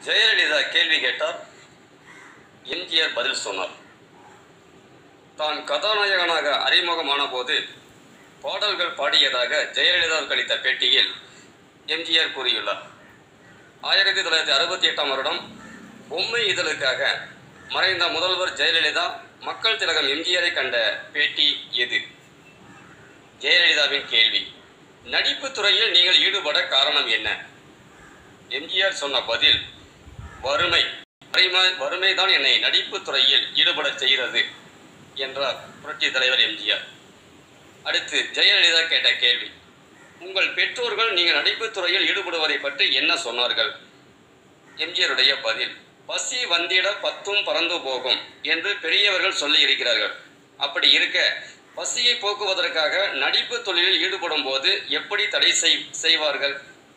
ஜெயலலிதா கேள்வி கேட்டார் எம்ஜிஆர் பதில் சொன்னார் தான் கதாநாயகனாக அறிமுகமான போது பாடல்கள் பாடியதாக ஜெயலலிதாவுக்கு அளித்த பேட்டியில் எம்ஜிஆர் கூறியுள்ளார் ஆயிரத்தி தொள்ளாயிரத்தி அறுபத்தி எட்டாம் வருடம் பொம்மை இதழுக்காக மறைந்த முதல்வர் ஜெயலலிதா மக்கள் திலகம் எம்ஜிஆரை கண்ட பேட்டி எது ஜெயலலிதாவின் கேள்வி நடிப்பு துறையில் நீங்கள் ஈடுபட காரணம் என்ன எம்ஜிஆர் சொன்ன பதில் வறுமை வறுமை- வறுமைதான் என்னை நடிப்பு துறையில் ஈடுபடச் செய்கிறது என்றார் புரட்சி தலைவர் எம்ஜிஆர் அடுத்து ஜெயலலிதா கேட்ட கேள்வி உங்கள் பெற்றோர்கள் நீங்கள் நடிப்புத் துறையில் ஈடுபடுவதை பற்றி என்ன சொன்னார்கள் எம்ஜிஆருடைய பதில் பசி வந்திட பத்தும் பறந்து போகும் என்று பெரியவர்கள் சொல்லி இருக்கிறார்கள் அப்படி இருக்க பசியை போக்குவதற்காக நடிப்பு தொழிலில் ஈடுபடும் போது எப்படி தடை செய்- செய்வார்கள்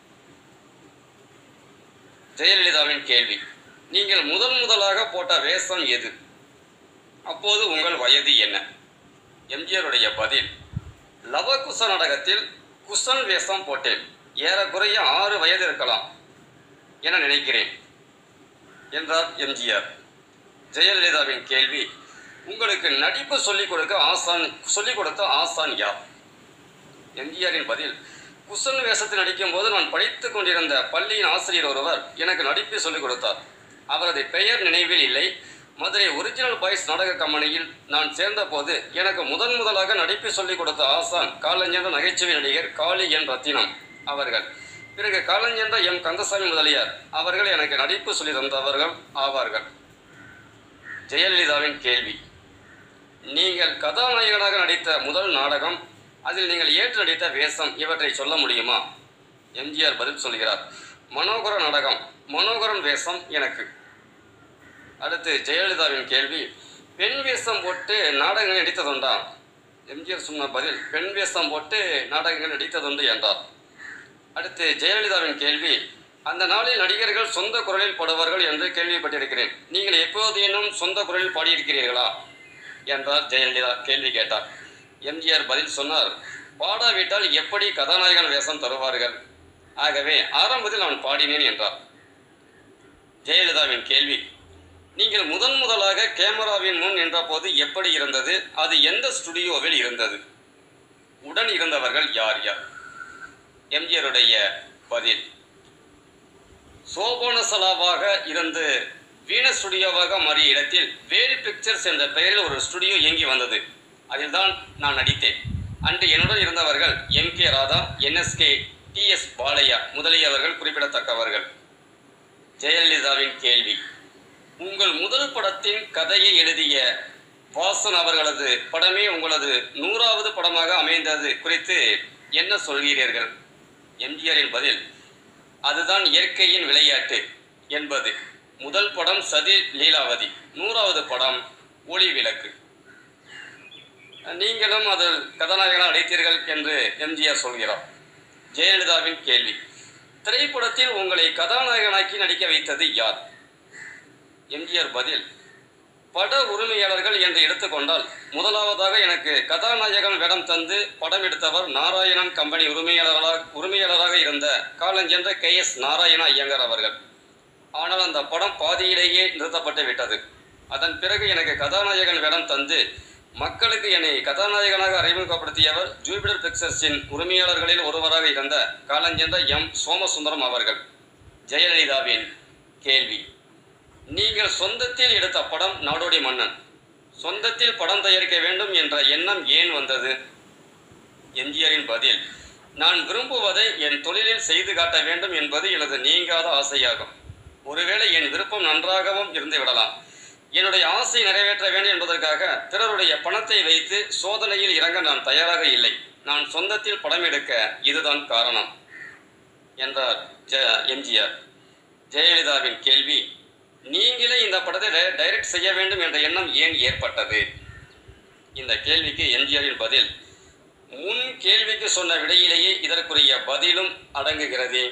ஜெயலலிதாவின் கேள்வி நீங்கள் முதன் முதலாக போட்ட வேஷம் எது அப்போது உங்கள் வயது என்ன எம்ஜிஆருடைய பதில் லவகுச நாடகத்தில் குசன் வேஷம் போட்டேன் ஏறக்குறைய ஆறு வயது இருக்கலாம் என நினைக்கிறேன் என்றார் எம்ஜிஆர் ஜெயலலிதாவின் கேள்வி உங்களுக்கு நடிப்பு சொல்லிக் கொடுக்க ஆசான் சொல்லிக் கொடுத்த ஆசான் யார் எம்ஜிஆரின் பதில் குசன் வேஷத்தில் நடிக்கும் போது நான் படித்துக் கொண்டிருந்த பள்ளியின் ஆசிரியர் ஒருவர் எனக்கு நடிப்பு சொல்லிக் கொடுத்தார் அவரது பெயர் நினைவில் இல்லை மதுரை ஒரிஜினல் பாய்ஸ் நாடக கம்பெனியில் நான் சேர்ந்தபோது எனக்கு முதன் முதலாக நடிப்பு சொல்லிக் கொடுத்த ஆசான் காலஞ்சென்ற நகைச்சுவை நடிகர் காளி என் ரத்தினம் அவர்கள் பிறகு காலஞ்சென்ற எம் கந்தசாமி முதலியார் அவர்கள் எனக்கு நடிப்பு சொல்லி தந்தவர்கள் ஆவார்கள் ஜெயலலிதாவின் கேள்வி நீங்கள் கதாநாயகனாக நடித்த முதல் நாடகம் அதில் நீங்கள் ஏற்று நடித்த வேஷம் இவற்றை சொல்ல முடியுமா எம்ஜிஆர் பதில் சொல்கிறார் மனோகர நாடகம் மனோகரன் வேஷம் எனக்கு அடுத்து ஜெயலலிதாவின் கேள்வி பெண் வேஷம் போட்டு நாடகங்கள் நடித்ததுண்டா எம்ஜிஆர் சொன்ன பதில் பெண் வேஷம் போட்டு நாடகங்கள் நடித்ததுண்டு என்றார் அடுத்து ஜெயலலிதாவின் கேள்வி அந்த நாளில் நடிகர்கள் சொந்த குரலில் பாடுவார்கள் என்று கேள்விப்பட்டிருக்கிறேன் நீங்கள் எப்போதேனும் சொந்த குரலில் பாடியிருக்கிறீர்களா என்றார் ஜெயலலிதா கேள்வி கேட்டார் எம்ஜிஆர் பதில் சொன்னார் பாடாவிட்டால் எப்படி கதாநாயகன் வேஷம் தருவார்கள் ஆகவே ஆரம்பத்தில் நான் பாடினேன் என்றார் ஜெயலலிதாவின் கேள்வி நீங்கள் முதன் முதலாக கேமராவின் முன் நின்றபோது எப்படி இருந்தது அது எந்த ஸ்டுடியோவில் இருந்தது உடன் இருந்தவர்கள் யார் யார் எம்ஜிஆருடைய பதில் சோபோனசலாவாக இருந்து வீண ஸ்டுடியோவாக மாறிய இடத்தில் வேல் பிக்சர்ஸ் என்ற பெயரில் ஒரு ஸ்டுடியோ இயங்கி வந்தது அதில்தான் நான் நடித்தேன் அன்று என்னுடன் இருந்தவர்கள் M K Radha NSK T S Balaiah முதலியவர்கள் குறிப்பிடத்தக்கவர்கள் ஜெயலலிதாவின் கேள்வி உங்கள் முதல் படத்தின் கதையை எழுதிய வாசன் அவர்களது படமே உங்களது நூறாவது படமாக அமைந்தது குறித்து என்ன சொல்கிறீர்கள் எம்ஜிஆரின் பதில் அதுதான் இயற்கையின் விளையாட்டு என்பது முதல் படம் சதி லீலாவதி நூறாவது படம் ஒளி விளக்கு நீங்களும் அதில் கதாநாயகனாக நடித்தீர்கள் என்று எம்ஜிஆர் சொல்கிறார் ஜெயலலிதாவின் கேள்வி திரைப்படத்தில் உங்களை கதாநாயகனாக்கி நடிக்க வைத்தது யார் எம்ஜிஆர் பதில் பட உரிமையாளர்கள் என்று எடுத்துக்கொண்டால் முதலாவதாக எனக்கு கதாநாயகன் வேடம் தந்து படம் எடுத்தவர் நாராயணன் கம்பெனி உரிமையாளராக உரிமையாளராக இருந்த காலஞ்சென்ற கே எஸ் நாராயண ஐயங்கர் அவர்கள் ஆனால் அந்த படம் பாதியிலேயே நிறுத்தப்பட்டு விட்டது அதன் பிறகு எனக்கு கதாநாயகன் வேடம் தந்து மக்களுக்கு என்னை கதாநாயகனாக அறிமுகப்படுத்தியவர் ஜூபிடர் பிக்சர்ஸின் உரிமையாளர்களில் ஒருவராக இருந்த காலஞ்சென்ற எம் சோமசுந்தரம் அவர்கள் ஜெயலலிதாவின் கேள்வி நீங்கள் சொந்தத்தில் எடுத்த படம் நாடோடி மன்னன் சொந்தத்தில் படம் தயாரிக்க வேண்டும் என்ற எண்ணம் ஏன் வந்தது எம்ஜிஆரின் பதில் நான் விரும்புவதை என் தொழிலில் செய்து காட்ட வேண்டும் என்பது எனது நீங்காத ஆசையாகும் ஒருவேளை என் விருப்பம் நன்றாகவும் இருந்து விடலாம் என்னுடைய ஆசை நிறைவேற்ற வேண்டும் என்பதற்காக பிறருடைய பணத்தை வைத்து சோதனையில் இறங்க நான் தயாராக இல்லை நான் சொந்தத்தில் படம் எடுக்க இதுதான் காரணம் என்றார் ஜ எம்ஜிஆர் ஜெயலலிதாவின் கேள்வி நீங்களே இந்த படத்தை டை- டைரக்ட் செய்ய வேண்டும் என்ற எண்ணம் ஏன் ஏற்பட்டது இந்த கேள்விக்கு எம்ஜிஆரின் பதில் முன் கேள்விக்கு சொன்ன விடையிலேயே இதற்குரிய பதிலும் அடங்குகிறது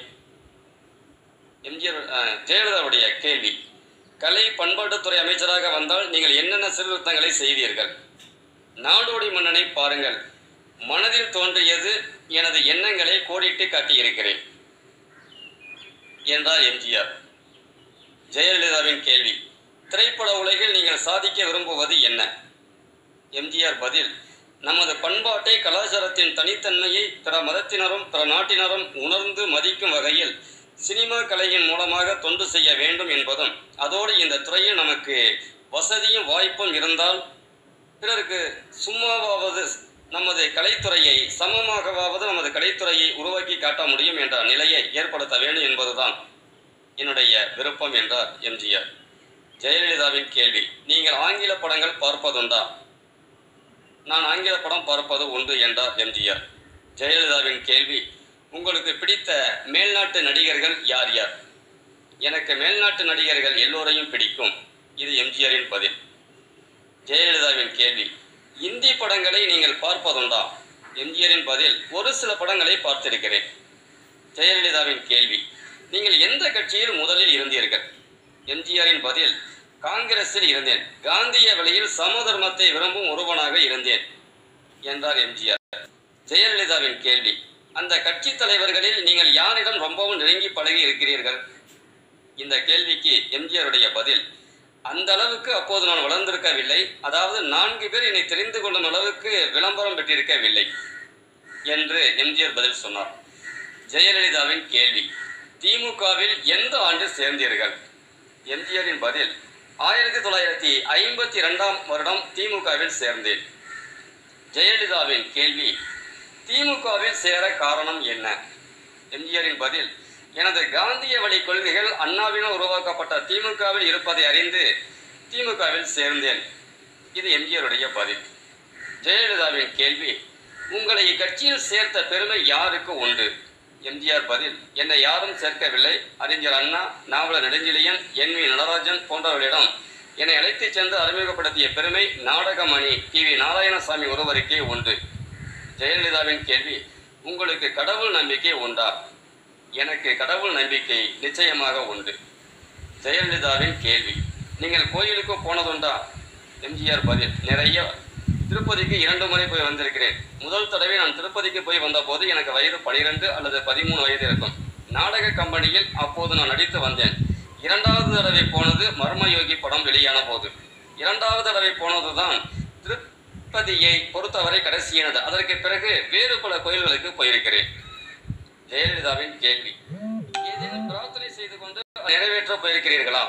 எம்ஜிஆர் அஹ், ஜெயலலிதாவுடைய கேள்வி கலை பண்பாட்டுத்துறை அமைச்சராக வந்தால் நீங்கள் என்னென்ன சீர்திருத்தங்களை செய்வீர்கள் நாடோடி மன்னனை பாருங்கள் மனதில் தோன்றியது எனது எண்ணங்களை கோடிட்டு காட்டியிருக்கிறேன் என்றார் எம்ஜிஆர் ஜெயலலிதாவின் கேள்வி திரைப்பட உலகில் நீங்கள் சாதிக்க விரும்புவது என்ன எம்ஜிஆர் பதில் நமது பண்பாட்டை கலாச்சாரத்தின் தனித்தன்மையை பிற மதத்தினரும் பிற நாட்டினரும் உணர்ந்து மதிக்கும் வகையில் சினிமா கலையின் மூலமாக தொண்டு செய்ய வேண்டும் என்பதும் அதோடு இந்த துறையில் நமக்கு வசதியும் வாய்ப்பும் இருந்தால் பிறருக்கு சும்மாவாவது நமது கலைத்துறையை சமமாகவாவது நமது கலைத்துறையை உருவாக்கி காட்ட முடியும் என்ற நிலையை ஏற்படுத்த வேண்டும் என்பதுதான் என்னுடைய விருப்பம் என்றார் எம்ஜிஆர் ஜெயலலிதாவின் கேள்வி நீங்கள் ஆங்கில படங்கள் பார்ப்பதுண்டா நான் ஆங்கில படம் பார்ப்பது உண்டு என்றார் எம்ஜிஆர் ஜெயலலிதாவின் கேள்வி உங்களுக்கு பிடித்த மேல்நாட்டு நடிகர்கள் யார் யார் எனக்கு மேல்நாட்டு நடிகர்கள் எல்லோரையும் பிடிக்கும் இது எம்ஜிஆரின் பதில் ஜெயலலிதாவின் கேள்வி இந்தி படங்களை நீங்கள் பார்ப்பதுண்டா எம்ஜிஆரின் பதில் ஒரு சில படங்களை பார்த்திருக்கிறேன் ஜெயலலிதாவின் கேள்வி நீங்கள் எந்த கட்சியில் முதலில் இருந்தீர்கள் எம்ஜிஆரின் பதில் காங்கிரஸில் இருந்தேன் காந்திய வழியில் சமதர்மத்தை விரும்பும் ஒருவனாக இருந்தேன் என்றார் எம்ஜிஆர் ஜெயலலிதாவின் கேள்வி அந்த கட்சி தலைவர்களில் நீங்கள் யாரிடம் ரொம்பவும் நெருங்கி பழகி இருக்கிறீர்கள் இந்த கேள்விக்கு எம்ஜிஆருடைய பதில் அந்த அளவுக்கு அப்போது நான் வளர்ந்திருக்கவில்லை அதாவது நான்கு பேர் என்னை தெரிந்து கொள்ளும் அளவுக்கு விளம்பரம் பெற்றிருக்கவில்லை என்று எம்ஜிஆர் பதில் சொன்னார் ஜெயலலிதாவின் கேள்வி திமுகவில் எந்த ஆண்டு சேர்ந்தீர்கள் எம்ஜிஆரின் பதில் ஆயிரத்தி தொள்ளாயிரத்தி ஐம்பத்தி இரண்டாம் வருடம் திமுகவில் சேர்ந்தேன் ஜெயலலிதாவின் கேள்வி திமுகவில் சேர காரணம் என்ன எம்ஜிஆரின் பதில் எனது காந்திய வழி கொள்கைகள் அண்ணாவினால் உருவாக்கப்பட்ட திமுகவில் இருப்பதை அறிந்து திமுகவில் சேர்ந்தேன் இது எம்ஜிஆருடைய பதில் ஜெயலலிதாவின் கேள்வி உங்களை இக்கட்சியில் சேர்த்த பெருமை யாருக்கு உண்டு எம்ஜிஆர் பதில் என்னை யாரும் சேர்க்கவில்லை அறிஞர் அண்ணா நாவலர் நெடுஞ்செழியன் என் வி நடராஜன் போன்றவர்களிடம் என்னை அழைத்துச் சென்று அறிமுகப்படுத்திய பெருமை நாடகமணி டி வி நாராயணசாமி ஒருவருக்கே உண்டு ஜெயலலிதாவின் கேள்வி உங்களுக்கு கடவுள் நம்பிக்கை உண்டா எனக்கு கடவுள் நம்பிக்கை நிச்சயமாக உண்டு ஜெயலலிதாவின் கேள்வி நீங்கள் கோயிலுக்கு போனதுண்டா எம்ஜிஆர் பதில் நிறைய திருப்பதிக்கு இரண்டு முறை போய் வந்திருக்கிறேன் முதல் தடவை நான் திருப்பதிக்கு போய் வந்தபோது எனக்கு வயது பனிரெண்டு அல்லது பதிமூணு வயது இருக்கும் நாடக கம்பெனியில் அப்போது நான் நடித்து வந்தேன் இரண்டாவது தடவை போனது மர்மயோகி படம் வெளியான போது இரண்டாவது தடவை போனதுதான் திருப்பதியை பொறுத்தவரை கடைசியானது அதற்கு பிறகு வேறு பல கோயில்களுக்கு போயிருக்கிறேன் ஜெயலலிதாவின் கேள்வி ஏதேனும் பிரார்த்தனை செய்து கொண்டு நிறைவேற்ற போயிருக்கிறீர்களா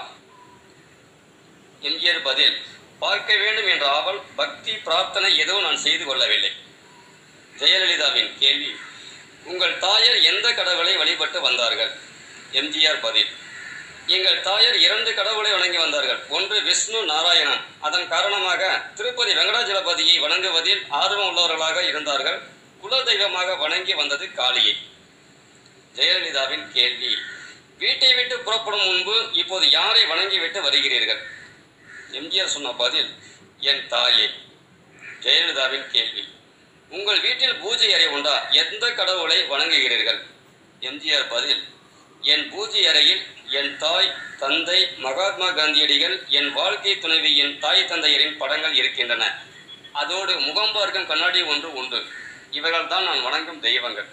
எம்ஜிஆர் பதில் பார்க்க வேண்டும் என்ற ஆவல் பக்தி பிரார்த்தனை எதுவும் நான் செய்து கொள்ளவில்லை ஜெயலலிதாவின் கேள்வி உங்கள் தாயார் எந்த கடவுளை வழிபட்டு வந்தார்கள் எம்ஜிஆர் பதில் எங்கள் தாயார் இரண்டு கடவுளை வணங்கி வந்தார்கள் ஒன்று விஷ்ணு நாராயணன் அதன் காரணமாக திருப்பதி வெங்கடாஜலபதியை வணங்குவதில் ஆர்வம் உள்ளவர்களாக இருந்தார்கள் குலதெய்வமாக வணங்கி வந்தது காளியை ஜெயலலிதாவின் கேள்வி வீட்டை விட்டு புறப்படும் முன்பு இப்போது யாரை வணங்கிவிட்டு வருகிறீர்கள் எம்ஜிஆர் சொன்ன பதில் என் தாயே ஜெயலலிதாவின் கேள்வி உங்கள் வீட்டில் பூஜை அறை உண்டா எந்த கடவுளை வணங்குகிறீர்கள் எம்ஜிஆர் பதில் என் பூஜை அறையில் என் தாய் தந்தை மகாத்மா காந்தியடிகள் என் வாழ்க்கை துணைவியின் தாய் தந்தையரின் படங்கள் இருக்கின்றன அதோடு முகம் பார்க்கும் கண்ணாடி ஒன்று உண்டு இவர்கள் தான் நான் வணங்கும் தெய்வங்கள்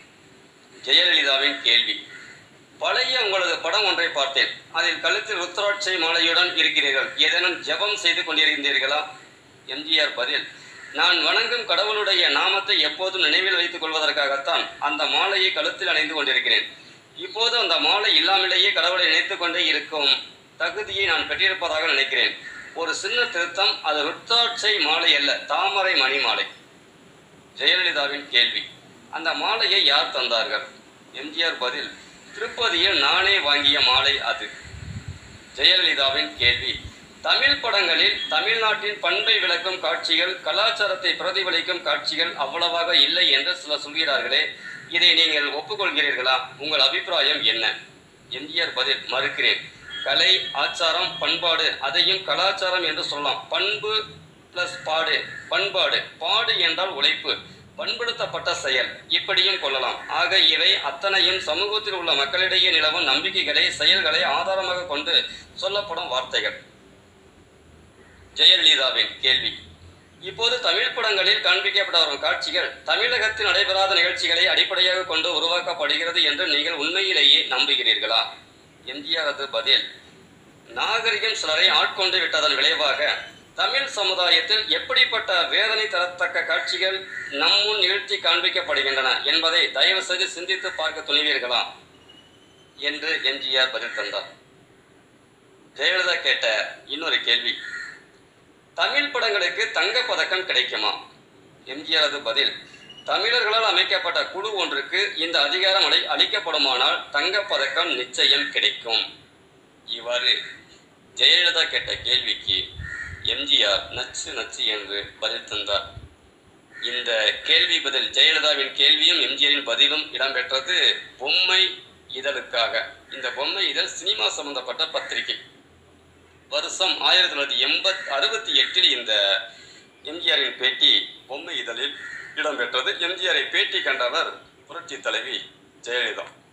ஜெயலலிதாவின் கேள்வி பழைய உங்களது படம் ஒன்றை பார்த்தேன் அதில் கழுத்தில் ருத்ராட்சை மாலையுடன் இருக்கிறீர்கள் ஏதேனும் ஜெபம் செய்து கொண்டிருந்தீர்களா எம்ஜிஆர் பதில் நான் வணங்கும் கடவுளுடைய நாமத்தை எப்போதும் நினைவில் வைத்துக் கொள்வதற்காகத்தான் அந்த மாலையை கழுத்தில் அணிந்து கொண்டிருக்கிறேன் இப்போது அந்த மாலை இல்லாமலேயே கடவுளை நினைத்துக் கொண்டே இருக்கும் தகுதியை நான் பெற்றிருப்பதாக நினைக்கிறேன் ஒரு சின்ன திருத்தம் அது ருத்ராட்சை மாலை அல்ல தாமரை மணி மாலை ஜெயலலிதாவின் கேள்வி அந்த மாலையை யார் தந்தார்கள் எம்ஜிஆர் பதில் திருப்பதியில் நானே வாங்கிய மாலை அது ஜெயலலிதாவின் கேள்வி தமிழ் படங்களில் தமிழ்நாட்டின் பண்பை விளக்கும் காட்சிகள் கலாச்சாரத்தை பிரதிபலிக்கும் காட்சிகள் அவ்வளவாக இல்லை என்று சிலர் சொல்கிறார்களே இதை நீங்கள் ஒப்புக்கொள்கிறீர்களா உங்கள் அபிப்பிராயம் என்ன எம்ஜிஆர் பதில் மறுக்கிறேன் கலை ஆச்சாரம் பண்பாடு அதையும் கலாச்சாரம் என்று சொல்லலாம் பண்பு பிளஸ் பாடு பண்பாடு பாடு என்றால் உழைப்பு பண்படுத்தப்பட்ட செயல் இப்படியும் கொள்ளலாம் ஆக இவை அத்தனையும் சமூகத்தில் உள்ள மக்களிடையே நிலவும் நம்பிக்கைகளை செயல்களை ஆதாரமாக கொண்டு சொல்லப்படும் வார்த்தைகள் ஜெயலலிதாவின் கேள்வி இப்போது தமிழ் படங்களில் காண்பிக்கப்பட வரும் காட்சிகள் தமிழகத்தில் நடைபெறாத நிகழ்ச்சிகளை அடிப்படையாக கொண்டு உருவாக்கப்படுகிறது என்று நீங்கள் உண்மையிலேயே நம்புகிறீர்களா எம்ஜிஆரது பதில் நாகரிகம் சிலரை ஆட்கொண்டு விட்டதன் விளைவாக தமிழ் சமுதாயத்தில் எப்படிப்பட்ட வேதனை தரத்தக்க காட்சிகள் நம்முன் நிகழ்த்தி காண்பிக்கப்படுகின்றன என்பதை தயவு செய்து சிந்தித்து பார்க்க துணிவீர்களா என்று எம்ஜிஆர் பதில் தந்தார் ஜெயலலிதா கேட்ட இன்னொரு கேள்வி தமிழ் படங்களுக்கு தங்கப் பதக்கம் கிடைக்குமா எம்ஜிஆரது பதில் தமிழர்களால் அமைக்கப்பட்ட குழு ஒன்றுக்கு இந்த அதிகாரம் அளி அளிக்கப்படுமானால் தங்கப் பதக்கம் நிச்சயம் கிடைக்கும் இவ்வாறு ஜெயலலிதா கேட்ட கேள்விக்கு எம்ஜிஆர் நச்சு நச்சு என்று பதில் தந்தார் இந்த கேள்வி பதில் ஜெயலலிதாவின் கேள்வியும் எம்ஜிஆரின் பதிலும் இடம்பெற்றது பொம்மை இதழுக்காக இந்த பொம்மை இதழ் சினிமா சம்பந்தப்பட்ட பத்திரிகை வருஷம் ஆயிரத்தி தொள்ளாயிரத்தி எண்பத் அறுபத்தி எட்டில் இந்த எம்ஜிஆரின் பேட்டி பொம்மை இதழில் இடம்பெற்றது எம்ஜிஆரை பேட்டி கண்டவர் புரட்சி தலைவி ஜெயலலிதா